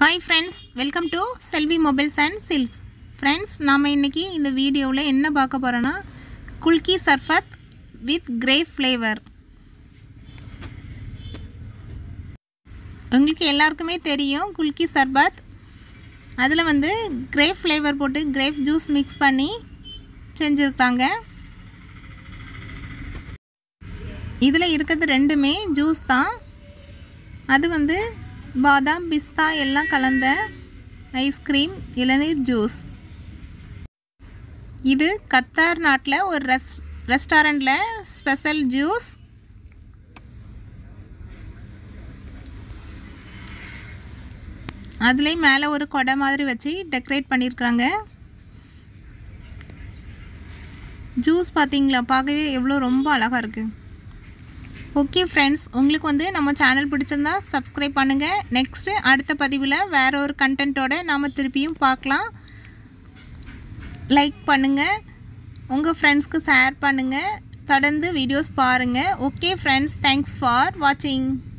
hi friends welcome to Selvi mobiles and silks friends நாம் இன்றைக்கி இந்த வீடியோவில் என்ன பார்க்க போகிறோன்னா kulukki sharbat with grape flavour உங்களுக்கு எல்லாருக்குமே தெரியும் குல்கி சர்பத் அதில் வந்து கிரேப் ஃப்ளேவர் போட்டு கிரேப் ஜூஸ் மிக்ஸ் பண்ணி செஞ்சுருக்காங்க இதில் இருக்கிறது ரெண்டுமே ஜூஸ் தான் அது வந்து பாதாம் பிஸ்தா எல்லாம் கலந்த ஐஸ்கிரீம் இளநீர் ஜூஸ் இது கத்தார் நாட்டில் ஒரு ரெஸ் ரெஸ்டாரண்ட்டில் ஸ்பெஷல் ஜூஸ் அதுலேயும் மேலே ஒரு கொடை மாதிரி வச்சு டெக்கரேட் பண்ணியிருக்கிறாங்க ஜூஸ் பார்த்தீங்களா பார்க்கவே எவ்வளோ ரொம்ப அழகாக இருக்குது ஓகே ஃப்ரெண்ட்ஸ் உங்களுக்கு வந்து நம்ம சேனல் பிடிச்சிருந்தா சப்ஸ்கிரைப் பண்ணுங்கள் நெக்ஸ்ட்டு அடுத்த பதிவில் வேறு ஒரு கண்டென்ட்டோட நாம் திருப்பியும் பார்க்கலாம் லைக் பண்ணுங்கள் உங்கள் ஃப்ரெண்ட்ஸ்க்கு ஷேர் பண்ணுங்கள் தொடர்ந்து வீடியோஸ் பாருங்கள் ஓகே ஃப்ரெண்ட்ஸ் தேங்க்ஸ் ஃபார் வாட்சிங்